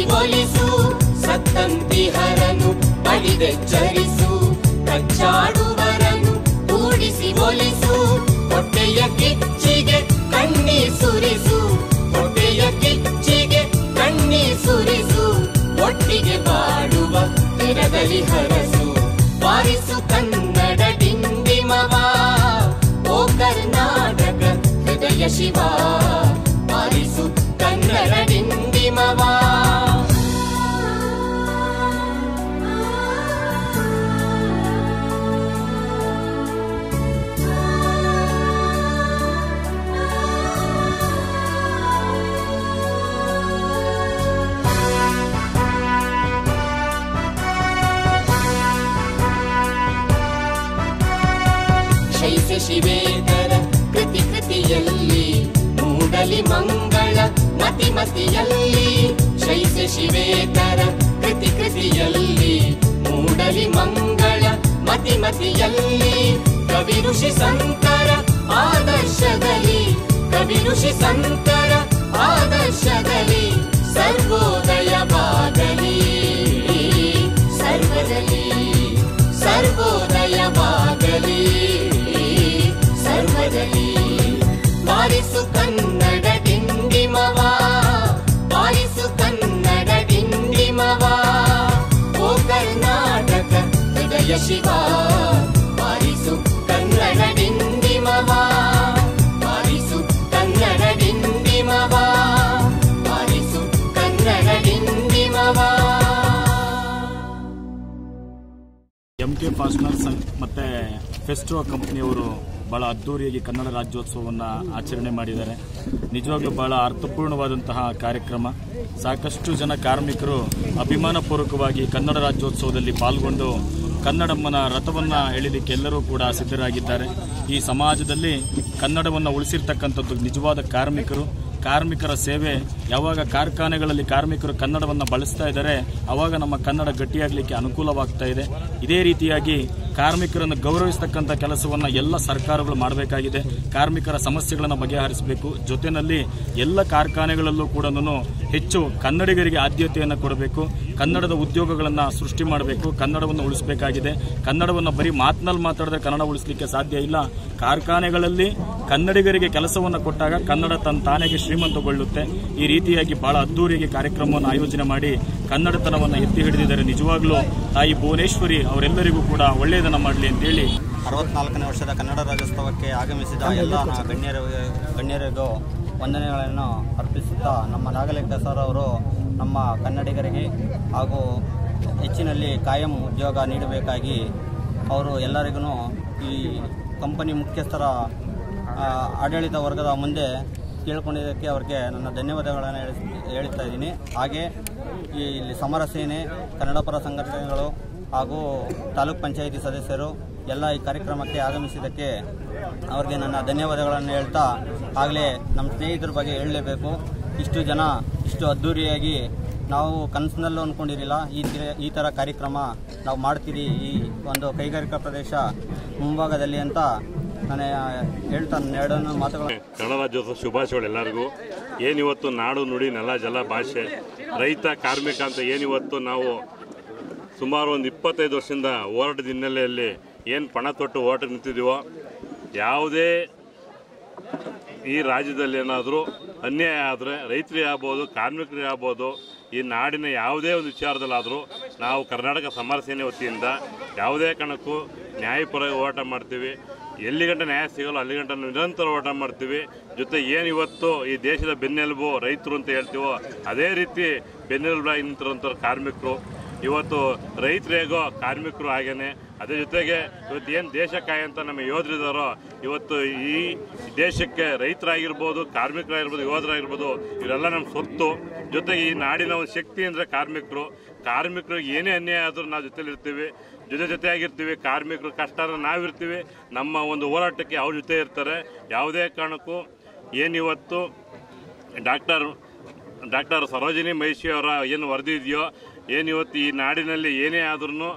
ಒಲಿಸು ಸತ್ತಂತಿಹರನು ಬಡಿದೆಚ್ಚರಿಸು ಕಚ್ಚಾಡುವರನು ಕೂಡಿಸಿ ಒಲಿಸು ಹೊಟ್ಟೆಯ ಕಿಚ್ಚಿಗೆ ಕಣ್ಣೀರ್ ಸುರಿಸು ಹೊಟ್ಟೆಯ ಕಿಚ್ಚಿಗೆ ಕಣ್ಣೀರ್ ಸುರಿಸು ಒಟ್ಟಿಗೆ ಬಾಡುವ ತಿರದಲ್ಲಿ ಹರಸು ಬಾರಿಸು ಕನ್ನಡ ಡಿಂಡಿಮವ ಓ ಕರ್ನಾಟಕ ಹೃದಯ ಶಿವ ಬಾರಿಸು ಕನ್ನಡ ಡಿಂಡಿಮವ ಶೈಸ ಶಿವೇತರ ಕೃತಿ ಕೃತಿಯಲ್ಲಿ ಮೂಡಲಿ ಮಂಗಳ ಮತಿ ಮತಿಯಲ್ಲಿ ಶೈಸ ಶಿವೇತರ ಕೃತಿ ಕೃತಿಯಲ್ಲಿ ಮೂಡಲಿ ಮಂಗಳ ಮತಿ ಮತಿಯಲ್ಲಿ ಕವಿ ಋಷಿ ಸಂತರ ಆದರ್ಶದಲ್ಲಿ ಕವಿ ಋಷಿ ಸಂತರ ಆದರ್ಶದಲ್ಲಿ ಸರ್ವೋದಯವಾಗಲಿ ಸರ್ವದಲ್ಲಿ ಸರ್ವೋದಯವಾಗಲಿ ಸರ್ವದಲ್ಲಿ ಬಾರಿಸು ಕನ್ನಡ ಡಿಂಡಿಮವ ಬಾರಿಸು ಕನ್ನಡ ಡಿಂಡಿಮವ ಓ ಕರ್ನಾಟಕ ಹೃದಯ ಶಿವ ಬಾರಿಸು ಕನ್ನಡ ಡಿಂಡಿಮವ ಬಾರಿಸು ಕನ್ನಡ ಡಿಂಡಿಮವ ಬಾರಿಸು ಕನ್ನಡ ಡಿಂಡಿಮವ ಎಂ ಕೆ ಫಾಸ್ಟ್ನರ್ಸ್ ಮತ್ತು ಫೆಸ್ಟೋ ಕಂಪ್ನಿಯವರು ಭಾಳ ಅದ್ದೂರಿಯಾಗಿ ಕನ್ನಡ ರಾಜ್ಯೋತ್ಸವವನ್ನು ಆಚರಣೆ ಮಾಡಿದ್ದಾರೆ ನಿಜವಾಗ್ಲೂ ಭಾಳ ಅರ್ಥಪೂರ್ಣವಾದಂತಹ ಕಾರ್ಯಕ್ರಮ ಸಾಕಷ್ಟು ಜನ ಕಾರ್ಮಿಕರು ಅಭಿಮಾನಪೂರ್ವಕವಾಗಿ ಕನ್ನಡ ರಾಜ್ಯೋತ್ಸವದಲ್ಲಿ ಪಾಲ್ಗೊಂಡು ಕನ್ನಡಮ್ಮನ ರಥವನ್ನು ಎಳಿಲಿಕ್ಕೆ ಎಲ್ಲರೂ ಕೂಡ ಸಿದ್ಧರಾಗಿದ್ದಾರೆ ಈ ಸಮಾಜದಲ್ಲಿ ಕನ್ನಡವನ್ನು ಉಳಿಸಿರ್ತಕ್ಕಂಥದ್ದು ನಿಜವಾದ ಕಾರ್ಮಿಕರು ಕಾರ್ಮಿಕರ ಸೇವೆ ಯಾವಾಗ ಕಾರ್ಖಾನೆಗಳಲ್ಲಿ ಕಾರ್ಮಿಕರು ಕನ್ನಡವನ್ನು ಬಳಸ್ತಾ ಇದ್ದಾರೆ ಅವಾಗ ನಮ್ಮ ಕನ್ನಡ ಗಟ್ಟಿಯಾಗಲಿಕ್ಕೆ ಅನುಕೂಲವಾಗ್ತಾ ಇದೆ ಇದೇ ರೀತಿಯಾಗಿ ಕಾರ್ಮಿಕರನ್ನು ಗೌರವಿಸ್ತಕ್ಕಂಥ ಕೆಲಸವನ್ನು ಎಲ್ಲ ಸರ್ಕಾರಗಳು ಮಾಡಬೇಕಾಗಿದೆ ಕಾರ್ಮಿಕರ ಸಮಸ್ಯೆಗಳನ್ನು ಬಗೆಹರಿಸಬೇಕು ಜೊತೆಯಲ್ಲಿ ಎಲ್ಲ ಕಾರ್ಖಾನೆಗಳಲ್ಲೂ ಕೂಡ ಹೆಚ್ಚು ಕನ್ನಡಿಗರಿಗೆ ಆದ್ಯತೆಯನ್ನು ಕೊಡಬೇಕು ಕನ್ನಡದ ಉದ್ಯೋಗಗಳನ್ನು ಸೃಷ್ಟಿ ಮಾಡಬೇಕು ಕನ್ನಡವನ್ನು ಉಳಿಸಬೇಕಾಗಿದೆ ಕನ್ನಡವನ್ನು ಬರೀ ಮಾತಿನಲ್ಲಿ ಮಾತಾಡಿದ್ರೆ ಕನ್ನಡ ಉಳಿಸಲಿಕ್ಕೆ ಸಾಧ್ಯ ಇಲ್ಲ ಕಾರ್ಖಾನೆಗಳಲ್ಲಿ ಕನ್ನಡಿಗರಿಗೆ ಕೆಲಸವನ್ನು ಕೊಟ್ಟಾಗ ಕನ್ನಡ ತನ್ನ ತಾನೆಗೆ ಶ್ರೀಮಂತಗೊಳ್ಳುತ್ತೆ ಈ ರೀತಿಯಾಗಿ ಬಹಳ ಅದ್ದೂರಿಯಾಗಿ ಕಾರ್ಯಕ್ರಮವನ್ನು ಆಯೋಜನೆ ಮಾಡಿ ಕನ್ನಡತನವನ್ನು ಎತ್ತಿ ಹಿಡಿದಿದ್ದಾರೆ ನಿಜವಾಗ್ಲೂ ತಾಯಿ ಭುವನೇಶ್ವರಿ ಅವರೆಲ್ಲರಿಗೂ ಕೂಡ ಒಳ್ಳೆಯದನ್ನು ಮಾಡಲಿ ಅಂತೇಳಿ ಅರವತ್ನಾಲ್ಕನೇ ವರ್ಷದ ಕನ್ನಡ ರಾಜ್ಯೋತ್ಸವಕ್ಕೆ ಆಗಮಿಸಿದ ಎಲ್ಲ ನ- ಗಣ್ಯರ ಗಣ್ಯರಿಗೂ ವಂದನೆಗಳನ್ನು ಅರ್ಪಿಸುತ್ತಾ ನಮ್ಮ ನಾಗಲೇಖ ಸರ್ ಅವರು ನಮ್ಮ ಕನ್ನಡಿಗರಿಗೆ ಹಾಗೂ ಹೆಚ್ಚಿನಲ್ಲಿ ಕಾಯಂ ಉದ್ಯೋಗ ನೀಡಬೇಕಾಗಿ ಅವರು ಎಲ್ಲರಿಗೂ ಈ ಕಂಪನಿ ಮುಖ್ಯಸ್ಥರ ಆ, ಆಡಳಿತ ವರ್ಗದ ಮುಂದೆ ಕೇಳ್ಕೊಂಡಿದ್ದಕ್ಕೆ ಅವ್ರಿಗೆ ನನ್ನ ಧನ್ಯವಾದಗಳನ್ನು ಹೇಳಿ- ಹೇಳ್ತಾ ಇದ್ದೀನಿ ಹಾಗೆ ಈ ಇಲ್ಲಿ ಸಮರ ಸೇನೆ ಕನ್ನಡ ಪರ ಸಂಘಟನೆಗಳು ಹಾಗೂ ತಾಲೂಕ್ ಪಂಚಾಯಿತಿ ಸದಸ್ಯರು ಎಲ್ಲ ಈ ಕಾರ್ಯಕ್ರಮಕ್ಕೆ ಆಗಮಿಸಿದ್ದಕ್ಕೆ ಅವ್ರಿಗೆ ನನ್ನ ಧನ್ಯವಾದಗಳನ್ನು ಹೇಳ್ತಾ ಆಗಲೇ ನಮ್ಮ ಸ್ನೇಹಿತರ ಬಗ್ಗೆ ಹೇಳಲೇಬೇಕು ಇಷ್ಟು ಜನ ಇಷ್ಟು ಅದ್ಧೂರಿಯಾಗಿ ನಾವು ಕನಸಿನಲ್ಲೂ ಅಂದ್ಕೊಂಡಿರಲಿಲ್ಲ ಈ ತಿ- ಈ ಥರ ಕಾರ್ಯಕ್ರಮ ನಾವು ಮಾಡ್ತೀರಿ ಈ ಒಂದು ಕೈಗಾರಿಕಾ ಪ್ರದೇಶ ಮುಂಭಾಗದಲ್ಲಿ ಅಂತ ನಾನು ಹೇಳ್ತಾ ನನ್ನ ಎರಡನ್ನು ಮಾತುಗಳು ಕನ್ನಡ ರಾಜ್ಯೋತ್ಸವ ಶುಭಾಶಯಗಳು ಎಲ್ಲರಿಗೂ ಏನಿವತ್ತು ನಾಡು ನುಡಿ ನೆಲ ಜಲ ಭಾಷೆ ರೈತ ಕಾರ್ಮಿಕ ಅಂತ ಏನಿವತ್ತು ನಾವು ಸುಮಾರು ಒಂದು ಇಪ್ಪತ್ತೈದು ವರ್ಷದಿಂದ ಹೋರಾಟದ ಹಿನ್ನೆಲೆಯಲ್ಲಿ ಏನು ಪಣ ತೊಟ್ಟು ಹೋರಾಟ ನಿಂತಿದ್ದೀವೋ ಯಾವುದೇ ಈ ರಾಜ್ಯದಲ್ಲಿ ಏನಾದರೂ ಅನ್ಯಾಯ ಆದರೆ ರೈತರಿಗೆ ಆಗ್ಬೋದು ಕಾರ್ಮಿಕರಿಗೆ ಆಗ್ಬೋದು ಈ ನಾಡಿನ ಯಾವುದೇ ಒಂದು ವಿಚಾರದಲ್ಲಾದರೂ ನಾವು ಕರ್ನಾಟಕ ಸಮರ ಸೇನೆ ವತಿಯಿಂದ ಯಾವುದೇ ಕಾರಣಕ್ಕೂ ನ್ಯಾಯಪರ ಹೋರಾಟ ಮಾಡ್ತೀವಿ ಎಲ್ಲಿ ಗಂಟ ನ್ಯಾಯ ಸಿಗಲ್ಲ ಅಲ್ಲಿ ಗಂಟ ನಾವು ನಿರಂತರ ಹೋರಾಟ ಮಾಡ್ತೀವಿ ಜೊತೆ ಏನು ಇವತ್ತು ಈ ದೇಶದ ಬೆನ್ನೆಲುಬು ರೈತರು ಅಂತ ಹೇಳ್ತೀವೋ ಅದೇ ರೀತಿ ಬೆನ್ನೆಲುಬಾಗಿ ನಿಂತಿರೋಂಥ ಕಾರ್ಮಿಕರು ಇವತ್ತು ರೈತರು ಹೇಗೋ ಕಾರ್ಮಿಕರು ಹಾಗೇನೆ ಅದೇ ಜೊತೆಗೆ ಇವತ್ತು ಏನು ದೇಶ ಕಾಯಂತ ನಮ್ಮ ಯೋಧರಿದಾರೋ ಇವತ್ತು ಈ ದೇಶಕ್ಕೆ ರೈತರಾಗಿರ್ಬೋದು ಕಾರ್ಮಿಕರಾಗಿರ್ಬೋದು ಯೋಧರಾಗಿರ್ಬೋದು ಇವರೆಲ್ಲ ನಮ್ಮ ಸ್ವತ್ತು ಜೊತೆಗೆ ಈ ನಾಡಿನ ಒಂದು ಶಕ್ತಿ ಅಂದರೆ ಕಾರ್ಮಿಕರು ಕಾರ್ಮಿಕರಿಗೆ ಏನೇ ಅನ್ಯಾಯ ಆದರೂ ನಾವು ಜೊತೆಲಿರ್ತೀವಿ ಜೊತೆ ಜೊತೆಯಾಗಿರ್ತೀವಿ ಕಾರ್ಮಿಕರು ಕಷ್ಟ ನಾವಿರ್ತೀವಿ ನಮ್ಮ ಒಂದು ಹೋರಾಟಕ್ಕೆ ಅವ್ರ ಜೊತೆ ಇರ್ತಾರೆ ಯಾವುದೇ ಕಾರಣಕ್ಕೂ ಏನಿವತ್ತು ಡಾಕ್ಟರ್ ಡಾಕ್ಟರ್ ಸರೋಜಿನಿ ಮಹಿಷಿ ಅವರ ಏನು ವರದಿ ಇದೆಯೋ ಏನಿವತ್ತು ಈ ನಾಡಿನಲ್ಲಿ ಏನೇ ಆದ್ರೂ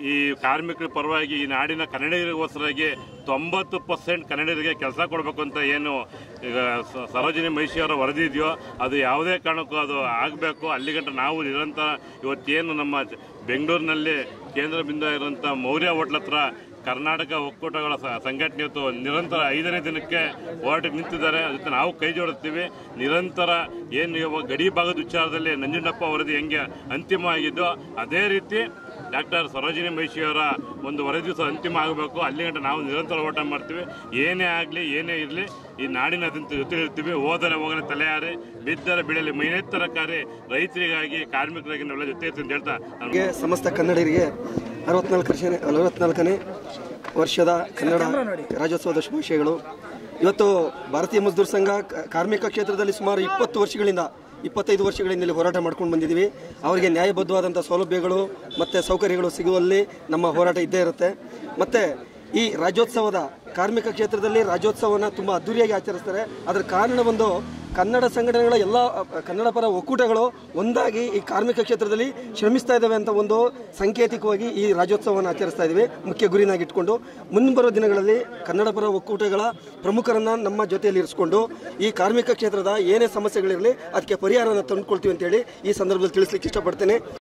ಈ ಕಾರ್ಮಿಕರ ಪರವಾಗಿ ಈ ನಾಡಿನ ಕನ್ನಡಿಗರಿಗೋಸ್ಕರಾಗಿ ತೊಂಬತ್ತು ಪರ್ಸೆಂಟ್ ಕನ್ನಡಿಗರಿಗೆ ಕೆಲಸ ಕೊಡಬೇಕು ಅಂತ ಏನು ಈಗ ಸ- ಸರೋಜಿನಿ ಮಹಿಷಿಯವರ ವರದಿ ಇದೆಯೋ ಅದು ಯಾವುದೇ ಕಾರಣಕ್ಕೂ ಅದು ಆಗಬೇಕು ಅಲ್ಲಿಗಂಟ ನಾವು ನಿರಂತರ ಇವತ್ತೇನು ನಮ್ಮ ಜ- ಬೆಂಗಳೂರಿನಲ್ಲಿ ಕೇಂದ್ರ ಬಿಂದು ಇರುವಂಥ ಮೌರ್ಯ ಹೋಟ್ಲ ಹತ್ರ ಕರ್ನಾಟಕ ಒಕ್ಕೂಟಗಳ ಸ- ಸಂಘಟನೆ ಇವತ್ತು ನಿರಂತರ ಐದನೇ ದಿನಕ್ಕೆ ಹೋರಾಟಕ್ಕೆ ನಿಂತಿದ್ದಾರೆ ಅದಕ್ಕೆ ನಾವು ಕೈ ಜೋಡಿಸ್ತೀವಿ ನಿರಂತರ ಏನು ಇವಾಗ ಗಡಿ ಭಾಗದ ವಿಚಾರದಲ್ಲಿ ನಂಜುಂಡಪ್ಪ ವರದಿ ಹೆಂಗೆ ಅಂತಿಮ ಆಗಿದ್ದೋ ಅದೇ ರೀತಿ ಡಾಕ್ಟರ್ ಸರೋಜಿನಿ ಮಹಿಷಿಯವರ ಒಂದು ವರದಿ ಸಹ ಅಂತಿಮ ಆಗಬೇಕು ಅಲ್ಲಿ ಗಂಟ ನಾವು ನಿರಂತರ ಹೋರಾಟ ಮಾಡ್ತೀವಿ ಏನೇ ಆಗಲಿ ಏನೇ ಇರಲಿ ಈ ನಾಡಿನ ಅದಂತ ಜೊತೆ ಇರ್ತೀವಿ ಹೋದರೆ ಹೋಗಲಿ ತಲೆಯಾರಿ ಬಿದ್ದರೆ ಬಿಡಲಿ ಮೈನೆತ್ತರ ಕಾರ್ಯ ರೈತರಿಗಾಗಿ ಕಾರ್ಮಿಕರಿಗಾಗಿ ನಾವೆಲ್ಲ ಜೊತೆ ಇರ್ತೀವಿ ಅಂತ ಹೇಳ್ತಾ ನಾನು ಗೆ ಸಮಸ್ತ ಕನ್ನಡಿಗರಿಗೆ ಅರವತ್ನಾಲ್ಕು ವರ್ಷ ಅರವತ್ನಾಲ್ಕನೇ ವರ್ಷದ ಕನ್ನಡ ರಾಜ್ಯೋತ್ಸವದ ಶುಭಾಶಯಗಳು ಇವತ್ತು ಭಾರತೀಯ ಮಜ್ದೂರ್ ಸಂಘ ಕ- ಕಾರ್ಮಿಕ ಕ್ಷೇತ್ರದಲ್ಲಿ ಸುಮಾರು ಇಪ್ಪತ್ತು ವರ್ಷಗಳಿಂದ ಇಪ್ಪತ್ತೈದು ವರ್ಷಗಳಿಂದ ಇಲ್ಲಿ ಹೋರಾಟ ಮಾಡ್ಕೊಂಡು ಬಂದಿದ್ದೀವಿ ಅವರಿಗೆ ನ್ಯಾಯಬದ್ಧವಾದಂಥ ಸೌಲಭ್ಯಗಳು ಮತ್ತು ಸೌಕರ್ಯಗಳು ಸಿಗುವಲ್ಲಿ ನಮ್ಮ ಹೋರಾಟ ಇದ್ದೇ ಇರುತ್ತೆ ಮತ್ತು ಈ ರಾಜ್ಯೋತ್ಸವದ ಕಾರ್ಮಿಕ ಕ್ಷೇತ್ರದಲ್ಲಿ ರಾಜ್ಯೋತ್ಸವನ ತುಂಬ ಅದ್ದೂರಿಯಾಗಿ ಆಚರಿಸ್ತಾರೆ ಅದರ ಕಾರಣ ಒಂದು ಕನ್ನಡ ಸಂಘಟನೆಗಳ ಎಲ್ಲ ಅ, ಕನ್ನಡ ಪರ ಒಕ್ಕೂಟಗಳು ಒಂದಾಗಿ ಈ ಕಾರ್ಮಿಕ ಕ್ಷೇತ್ರದಲ್ಲಿ ಶ್ರಮಿಸ್ತಾ ಇದ್ದಾವೆ ಅಂತ ಒಂದು ಸಾಂಕೇತಿಕವಾಗಿ ಈ ರಾಜ್ಯೋತ್ಸವವನ್ನು ಆಚರಿಸ್ತಾ ಇದ್ದೀವಿ ಮುಖ್ಯ ಗುರಿನಾಗಿ ಇಟ್ಕೊಂಡು ಮುಂಬರುವ ದಿನಗಳಲ್ಲಿ ಕನ್ನಡ ಪರ ಒಕ್ಕೂಟಗಳ ಪ್ರಮುಖರನ್ನ ನಮ್ಮ ಜೊತೆಯಲ್ಲಿ ಇರಿಸ್ಕೊಂಡು ಈ ಕಾರ್ಮಿಕ ಕ್ಷೇತ್ರದ ಏನೇ ಸಮಸ್ಯೆಗಳಿರಲಿ ಅದಕ್ಕೆ ಪರಿಹಾರನ ತಂದುಕೊಳ್ತೀವಿ ಅಂತೇಳಿ ಈ ಸಂದರ್ಭದಲ್ಲಿ ತಿಳಿಸ್ಲಿಕ್ಕೆ ಇಷ್ಟಪಡ್ತೇನೆ